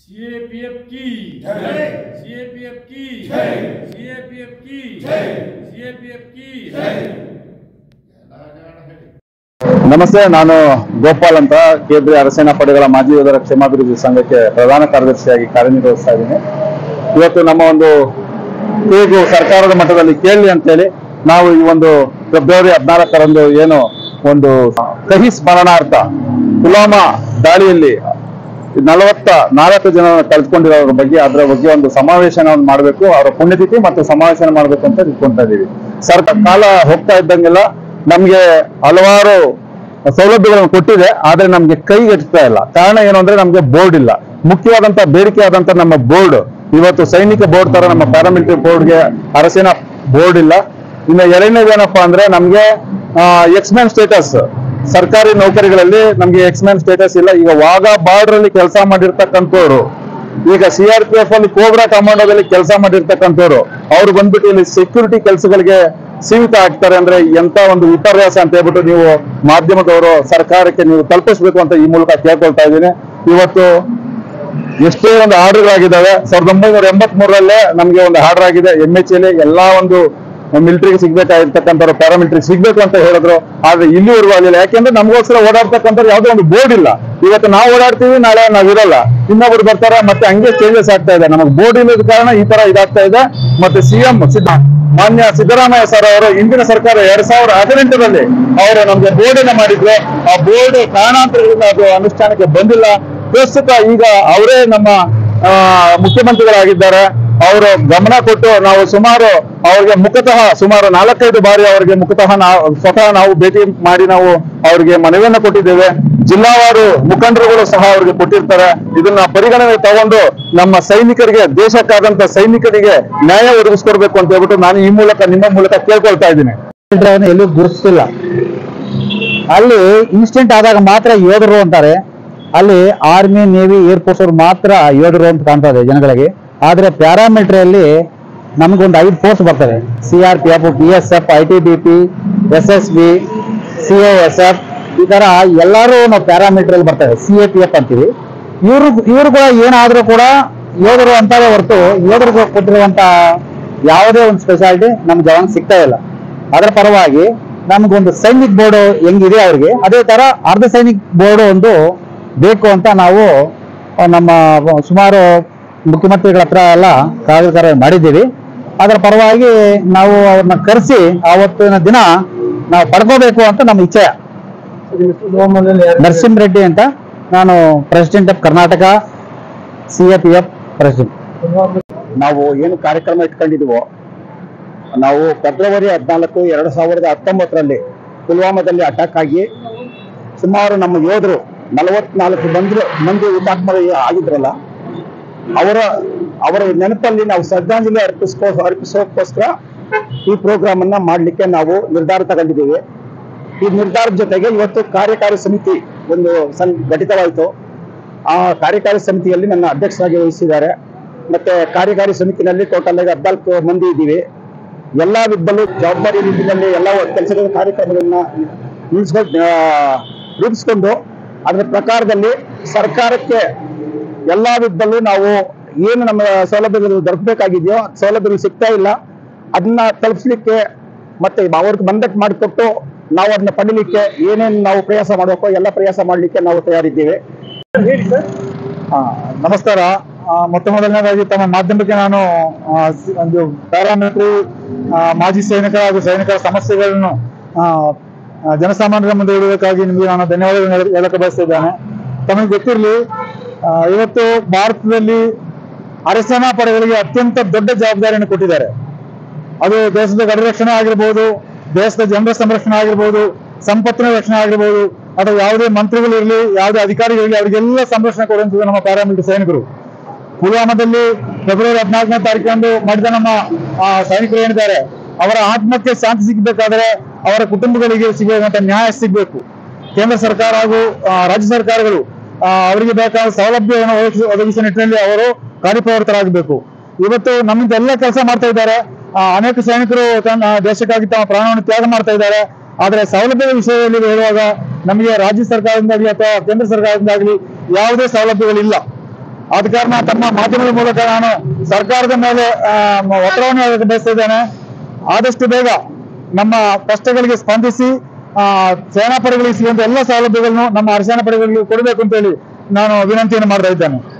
CAPF की जय। CAPF की जय। सीएपीएफ की जय। सीएपीएफ की ನಮಸ್ತೆ ನಾನು ಗೋಪಾಲ್ ಅಂತ ಕೇಂದ್ರೀಯ ಅರಸೇನಾ ಪಡೆಗಳ ಮಾಜಿ ಯೋಧರ ಕ್ಷೇಮಾಭಿವೃದ್ಧಿ ಸಂಘಕ್ಕೆ ಪ್ರಧಾನ ಕಾರ್ಯದರ್ಶಿಯಾಗಿ ಕಾರ್ಯನಿರ್ವಹಿಸ್ತಾ ಇದ್ದೀನಿ ಇವತ್ತು ನಮ್ಮ ಒಂದು ಕೂಗು ಸರ್ಕಾರದ ಮಟ್ಟದಲ್ಲಿ ಕೇಳಿ ಅಂತೇಳಿ ನಾವು ಈ ಒಂದು ಫೆಬ್ರವರಿ ಹದಿನಾಲ್ಕರಂದು ಏನು ಒಂದು ಕಹಿ ಸ್ಮರಣಾರ್ಥ ಪುಲ್ವಾಮಾ ದಾಳಿಯಲ್ಲಿ ನಲವತ್ತ ನಾಲ್ಕು ಜನ ಕಳೆದುಕೊಂಡಿರೋರ ಬಗ್ಗೆ ಅದರ ಬಗ್ಗೆ ಒಂದು ಸಮಾವೇಶನ ಮಾಡಬೇಕು ಅವರ ಪುಣ್ಯತಿಥಿ ಮತ್ತು ಸಮಾವೇಶನ ಮಾಡಬೇಕು ಅಂತ ತಿಳ್ಕೊಂತಾ ಇದೀವಿ ಸರ್ಕಾರ ಕಾಲ ಹೋಗ್ತಾ ಇದ್ದಂಗೆಲ್ಲ ನಮ್ಗೆ ಹಲವಾರು ಸೌಲಭ್ಯಗಳನ್ನು ಕೊಟ್ಟಿದೆ ಆದ್ರೆ ನಮ್ಗೆ ಕೈಗೆ ಎಟ್ತಾ ಇಲ್ಲ ಕಾರಣ ಏನು ಅಂದ್ರೆ ನಮ್ಗೆ ಬೋರ್ಡ್ ಇಲ್ಲ ಮುಖ್ಯವಾದಂತ ಬೇಡಿಕೆ ಆದಂತ ನಮ್ಮ ಬೋರ್ಡ್ ಇವತ್ತು ಸೈನಿಕ ಬೋರ್ಡ್ ತರ ನಮ್ಮ ಪ್ಯಾರಾಮಿಲಿಟರಿ ಬೋರ್ಡ್ಗೆ ಅರಸಿನ ಬೋರ್ಡ್ ಇಲ್ಲ ಇನ್ನು ಎರಡನೇದೇನಪ್ಪಾ ಅಂದ್ರೆ ನಮ್ಗೆ ಎಕ್ಸ್ಮ್ಯಾನ್ ಸ್ಟೇಟಸ್ ಸರ್ಕಾರಿ ನೌಕರಿಗಳಲ್ಲಿ ನಮ್ಗೆ ಎಕ್ಸ್ಮ್ಯಾನ್ ಸ್ಟೇಟಸ್ ಇಲ್ಲ ಈಗ ವಾಘ ಬಾರ್ಡರ್ ಅಲ್ಲಿ ಕೆಲಸ ಮಾಡಿರ್ತಕ್ಕಂಥವ್ರು ಈಗ ಸಿ ಆರ್ ಪಿ ಎಫ್ ಅಲ್ಲಿ ಕೋಬ್ರಾ ಕಮಾಂಡೋದಲ್ಲಿ ಕೆಲಸ ಮಾಡಿರ್ತಕ್ಕಂಥವ್ರು ಅವ್ರು ಬಂದ್ಬಿಟ್ಟು ಇಲ್ಲಿ ಸೆಕ್ಯೂರಿಟಿ ಕೆಲಸಗಳಿಗೆ ಸೀಮಿತ ಆಗ್ತಾರೆ ಅಂದ್ರೆ ಎಂತ ಒಂದು ವಿಪರ್ಯಾಸ ಅಂತ ಹೇಳ್ಬಿಟ್ಟು ನೀವು ಮಾಧ್ಯಮದವರು ಸರ್ಕಾರಕ್ಕೆ ನೀವು ತಲುಪಿಸ್ಬೇಕು ಅಂತ ಈ ಮೂಲಕ ಕೇಳ್ಕೊಳ್ತಾ ಇದ್ದೀನಿ ಇವತ್ತು ಎಷ್ಟೇ ಒಂದು ಆರ್ಡರ್ಗಳಾಗಿದ್ದಾವೆ ಸಾವಿರದ ಒಂಬೈನೂರ ಎಂಬತ್ ಮೂರರಲ್ಲೇ ನಮ್ಗೆ ಒಂದು ಆರ್ಡರ್ ಆಗಿದೆ ಎಂ ಎಚ್ ಎಲ್ ಎಲ್ಲಾ ಒಂದು ಮಿಲಿಟರಿಗೆ ಸಿಗ್ಬೇಕಾಗಿರ್ತಕ್ಕಂಥವ್ರು ಪ್ಯಾರಾಮಿಲಿಟರಿ ಸಿಗ್ಬೇಕು ಅಂತ ಹೇಳಿದ್ರು ಆದ್ರೆ ಇಲ್ಲಿವರೆಗೂ ಆಗಲಿಲ್ಲ ಯಾಕೆಂದ್ರೆ ನಮಗೋಸ್ಕರ ಓಡಾಡ್ತಕ್ಕಂಥವ್ರು ಯಾವುದೋ ಒಂದು ಬೋರ್ಡ್ ಇಲ್ಲ ಇವತ್ತು ನಾವು ಓಡಾಡ್ತೀವಿ ನಾಳೆ ನಾವು ಇರಲ್ಲ ಇನ್ನೊಬ್ರು ಬರ್ತಾರೆ ಮತ್ತೆ ಹಂಗೆ ಚೇಂಜಸ್ ಆಗ್ತಾ ಇದೆ ನಮಗೆ ಬೋರ್ಡ್ ಇಲ್ಲದ ಕಾರಣ ಈ ತರ ಇದಾಗ್ತಾ ಇದೆ ಮತ್ತೆ ಸಿಎಂ ಸಿದ್ದ ಮಾನ್ಯ ಸಿದ್ದರಾಮಯ್ಯ ಸರ್ ಅವರು ಹಿಂದಿನ ಸರ್ಕಾರ ಎರಡ್ ಸಾವಿರದ ಹದಿನೆಂಟರಲ್ಲಿ ಅವರು ನಮ್ಗೆ ಬೋರ್ಡ್ ಅನ್ನ ಮಾಡಿದ್ರು ಆ ಬೋರ್ಡ್ ಕಾರಣಾಂತರದಿಂದ ಅದು ಅನುಷ್ಠಾನಕ್ಕೆ ಬಂದಿಲ್ಲ ಪ್ರಸ್ತುತ ಈಗ ಅವರೇ ನಮ್ಮ ಆ, ಮುಖ್ಯಮಂತ್ರಿಗಳಾಗಿದ್ದಾರೆ ಅವರು ಗಮನ ಕೊಟ್ಟು ನಾವು ಸುಮಾರು ಅವರಿಗೆ ಮುಖತಃ ಸುಮಾರು ನಾಲ್ಕೈದು ಬಾರಿ ಅವರಿಗೆ ಮುಖತಃ ನಾವು ಸ್ವತಃ ನಾವು ಭೇಟಿ ಮಾಡಿ ನಾವು ಅವರಿಗೆ ಮನವಿಯನ್ನು ಕೊಟ್ಟಿದ್ದೇವೆ ಜಿಲ್ಲಾವಾರು ಮುಖಂಡರುಗಳು ಸಹ ಅವರಿಗೆ ಕೊಟ್ಟಿರ್ತಾರೆ ಇದನ್ನ ಪರಿಗಣನೆ ತಗೊಂಡು ನಮ್ಮ ಸೈನಿಕರಿಗೆ ದೇಶಕ್ಕಾದಂತ ಸೈನಿಕರಿಗೆ ನ್ಯಾಯ ಒದಗಿಸ್ಕೊಡ್ಬೇಕು ಅಂತ ಹೇಳ್ಬಿಟ್ಟು ನಾನು ಈ ಮೂಲಕ ನಿಮ್ಮ ಮೂಲಕ ಕೇಳ್ಕೊಳ್ತಾ ಇದ್ದೀನಿ ಎಲ್ಲೂ ಗುರುತಿಸಿಲ್ಲ ಅಲ್ಲಿ ಇನ್ಸಿಡೆಂಟ್ ಆದಾಗ ಮಾತ್ರ ಯೋಧರು ಅಂತಾರೆ ಅಲ್ಲಿ ಆರ್ಮಿ ನೇವಿ ಏರ್ಫೋರ್ಸ್ ಅವ್ರು ಮಾತ್ರ ಯೋಧರು ಅಂತ ಕಾಣ್ತಾ ಇದೆ ಜನಗಳಿಗೆ ಆದ್ರೆ ಪ್ಯಾರಾಮಿಲಿಟರಿಯಲ್ಲಿ ನಮಗೊಂದು ಐದು ಫೋರ್ಸ್ ಬರ್ತವೆ C R P F B S F I T B P S S B C S F ಈ ತರ ಎಲ್ಲರೂ ನಾವು ಪ್ಯಾರಾಮಿಲಿಟರಿಯಲ್ಲಿ ಬರ್ತವೆ ಸಿ ಎ ಪಿ ಎಫ್ ಅಂತೀವಿ ಇವರು ಇವರು ಕೂಡ ಏನಾದ್ರೂ ಕೂಡ ಯೋಧರು ಅಂತಾರೆ ಹೊರತು ಯೋಧರಿಗೆ ಕೊಟ್ಟಿರುವಂತ ಯಾವುದೇ ಒಂದು ಸ್ಪೆಷಾಲಿಟಿ ನಮ್ಮ ಜವಾನ್ ಸಿಗ್ತಾ ಇಲ್ಲ ಅದರ ಪರವಾಗಿ ನಮಗೊಂದು ಸೈನಿಕ್ ಬೋರ್ಡ್ ಹೆಂಗಿದೆ ಅವ್ರಿಗೆ ಅದೇ ತರ ಅರ್ಧ ಸೈನಿಕ್ ಬೋರ್ಡ್ ಒಂದು ಬೇಕು ಅಂತ ನಾವು ಆ, ನಮ್ಮ ಸುಮಾರು ಮುಖ್ಯಮಂತ್ರಿಗಳ ಹತ್ರ ಎಲ್ಲ ಕಾಗದ ಮಾಡಿದ್ದೀವಿ ಅದರ ಪರವಾಗಿ ನಾವು ಅವ್ರನ್ನ ಕರೆಸಿ ಆವತ್ತಿನ ದಿನ ನಾವು ಪಡ್ಕೋಬೇಕು ಅಂತ ನಮ್ಮ ಇಚ್ಛೆ ನರಸಿಂಹ ರೆಡ್ಡಿ ಅಂತ ನಾನು president of Karnataka C A P F president ನಾವು ಏನು ಕಾರ್ಯಕ್ರಮ ಇಟ್ಕೊಂಡಿದೀವೋ ನಾವು ಫೆಬ್ರವರಿ ಹದಿನಾಲ್ಕು ಎರಡು ಸಾವಿರದ ಹತ್ತೊಂಬತ್ತರಲ್ಲಿ ಪುಲ್ವಾಮಾದಲ್ಲಿ ಅಟ್ಯಾಕ್ ಆಗಿ ಸುಮಾರು ನಮ್ಮ ಯೋಧರು ನಲವತ್ನಾಲ್ಕು ಮಂದಿ ಮಂದಿ ಹುತಾತ್ಮರು ಆಗಿದ್ರಲ್ಲ ಅವರ ಅವರ ನೆನಪಲ್ಲಿ ನಾವು ಶ್ರದ್ಧಾಂಜಲಿ ಅರ್ಪಿಸ್ಕೋ ಅರ್ಪಿಸೋಕ್ಕೋಸ್ಕರ ಈ ಪ್ರೋಗ್ರಾಮ್ ಅನ್ನ ಮಾಡಲಿಕ್ಕೆ ನಾವು ನಿರ್ಧಾರ ತಗೊಂಡಿದ್ದೀವಿ ಈ ನಿರ್ಧಾರದ ಜೊತೆಗೆ ಇವತ್ತು ಕಾರ್ಯಕಾರಿ ಸಮಿತಿ ಒಂದು ಸಂ ಘಟಿತವಾಯಿತು ಆ ಕಾರ್ಯಕಾರಿ ಸಮಿತಿಯಲ್ಲಿ ನನ್ನ ಅಧ್ಯಕ್ಷರಾಗಿ ವಹಿಸಿದ್ದಾರೆ ಮತ್ತೆ ಕಾರ್ಯಕಾರಿ ಸಮಿತಿನಲ್ಲಿ ಟೋಟಲ್ ಆಗಿ ಹದಿನಾಲ್ಕು ಮಂದಿ ಇದ್ದೀವಿ ಎಲ್ಲಾ ವಿಧದಲ್ಲೂ ಜವಾಬ್ದಾರಿ ನಿಟ್ಟಿನಲ್ಲಿ ಎಲ್ಲ ಕೆಲಸಗಳ ಕಾರ್ಯಕ್ರಮಗಳನ್ನ ನಿಲ್ಸ್ಕೊಂಡು ಆ, ರೂಪಿಸ್ಕೊಂಡು ಅದರ ಪ್ರಕಾರದಲ್ಲಿ ಸರ್ಕಾರಕ್ಕೆ ಎಲ್ಲಾ ವಿಧದಲ್ಲೂ ನಾವು ಏನು ನಮ್ಮ ಸೌಲಭ್ಯಗಳು ದೊರಕಬೇಕಾಗಿದೆಯೋ ಸೌಲಭ್ಯಗಳು ಸಿಗ್ತಾ ಇಲ್ಲ ಅದನ್ನ ತಲುಪಿಸ್ಲಿಕ್ಕೆ ಮತ್ತೆ ಅವ್ರಿಗೆ ಬಂದಕ್ಕೆ ಮಾಡಿಕೊಟ್ಟು ನಾವು ಅದನ್ನ ಪಡಿಲಿಕ್ಕೆ ಏನೇನು ನಾವು ಪ್ರಯಾಸ ಮಾಡಬೇಕೋ ಎಲ್ಲ ಪ್ರಯಾಸ ಮಾಡಲಿಕ್ಕೆ ನಾವು ತಯಾರಿದ್ದೇವೆ ಆ, ನಮಸ್ಕಾರ ಆ, ಮೊತ್ತ ಮೊದಲನೇದಾಗಿ ತಮ್ಮ ಮಾಧ್ಯಮಕ್ಕೆ ನಾನು ಆ, ಸಿ- ಒಂದು ಪ್ಯಾರಾಮಿಲಿಟರಿ ಮಾಜಿ ಸೈನಿಕ ಹಾಗೂ ಸೈನಿಕರ ಸಮಸ್ಯೆಗಳನ್ನು ಆ, ಆ, ಜನಸಾಮಾನ್ಯರ ಮುಂದೆ ಇಡಬೇಕಾಗಿ ನಿಮಗೆ ನಾನು ಧನ್ಯವಾದಗಳನ್ನು ಹೇಳ- ಹೇಳಕ್ಕೆ ಬಯಸ್ತಿದ್ದೇನೆ ತಮಗೆ ಗೊತ್ತಿರಲಿ ಇವತ್ತು ಭಾರತದಲ್ಲಿ ಅರಸೇನಾ ಪಡೆಗಳಿಗೆ ಅತ್ಯಂತ ದೊಡ್ಡ ಜವಾಬ್ದಾರಿಯನ್ನು ಕೊಟ್ಟಿದ್ದಾರೆ ಅದು ದೇಶದ ಗಡಿ ರಕ್ಷಣೆ ಆಗಿರ್ಬೋದು ದೇಶದ ಜನರ ಸಂರಕ್ಷಣೆ ಆಗಿರ್ಬೋದು ಸಂಪತ್ತಿನ ರಕ್ಷಣೆ ಆಗಿರ್ಬೋದು ಅಥವಾ ಯಾವುದೇ ಮಂತ್ರಿಗಳಿರಲಿ ಯಾವುದೇ ಅಧಿಕಾರಿಗಳಿರಲಿ ಅವರಿಗೆಲ್ಲ ಸಂರಕ್ಷಣೆ ಕೊಡುವಂಥದ್ದು ನಮ್ಮ ಪ್ಯಾರಾಮಿಲಿಟರಿ ಸೈನಿಕರು ಪುಲ್ವಾಮಾದಲ್ಲಿ ಫೆಬ್ರವರಿ ಹದಿನಾಲ್ಕನೇ ತಾರೀಕಂದು ಮಾಡಿದ ನಮ್ಮ ಆ, ಸೈನಿಕರು ಏನಿದ್ದಾರೆ ಅವರ ಆತ್ಮಕ್ಕೆ ಶಾಂತಿ ಸಿಗಬೇಕಾದ್ರೆ ಅವರ ಕುಟುಂಬಗಳಿಗೆ ಸಿಗುವಂತ ನ್ಯಾಯ ಸಿಗಬೇಕು ಕೇಂದ್ರ ಸರ್ಕಾರ ಹಾಗೂ ಆ, ರಾಜ್ಯ ಸರ್ಕಾರಗಳು ಆ, ಅವರಿಗೆ ಬೇಕಾದ ಸೌಲಭ್ಯವನ್ನು ಒದಗಿಸಿ ಒದಗಿಸುವ ನಿಟ್ಟಿನಲ್ಲಿ ಅವರು ಕಾರ್ಯಪ್ರವೃತ್ತರಾಗಬೇಕು ಇವತ್ತು ನಮ್ಮಿಂದ ಎಲ್ಲ ಕೆಲಸ ಮಾಡ್ತಾ ಇದ್ದಾರೆ ಆ, ಅನೇಕ ಸೈನಿಕರು ತನ್ನ ದೇಶಕ್ಕಾಗಿ ತಮ್ಮ ಪ್ರಾಣವನ್ನು ತ್ಯಾಗ ಮಾಡ್ತಾ ಇದ್ದಾರೆ ಆದರೆ ಸೌಲಭ್ಯದ ವಿಷಯದಲ್ಲಿ ಹೇಳುವಾಗ ನಮಗೆ ರಾಜ್ಯ ಸರ್ಕಾರದಿಂದಾಗಲಿ ಅಥವಾ ಕೇಂದ್ರ ಸರ್ಕಾರದಿಂದಾಗಲಿ ಯಾವುದೇ ಸೌಲಭ್ಯಗಳಿಲ್ಲ ಆದ ಕಾರಣ ತಮ್ಮ ಮಾಧ್ಯಮದ ಮೂಲಕ ನಾನು ಸರ್ಕಾರದ ಮೇಲೆ ಆ, ಮ- ಒತ್ತಡವನ್ನು ಬಯಸ್ತಿದ್ದೇನೆ ಆದಷ್ಟು ಬೇಗ ನಮ್ಮ ಕಷ್ಟಗಳಿಗೆ ಸ್ಪಂದಿಸಿ ಆ, ಸೇನಾ ಪಡೆಗಳಿಗೆ ಸಿಗುವಂತ ಎಲ್ಲ ಸೌಲಭ್ಯಗಳನ್ನು ನಮ್ಮ ಅರಸೇನಾ ಪಡೆಗಳಿಗೆ ಕೊಡಬೇಕು ಅಂತೇಳಿ ನಾನು ವಿನಂತಿಯನ್ನು ಮಾಡ್ತಾ ಇದ್ದೇನೆ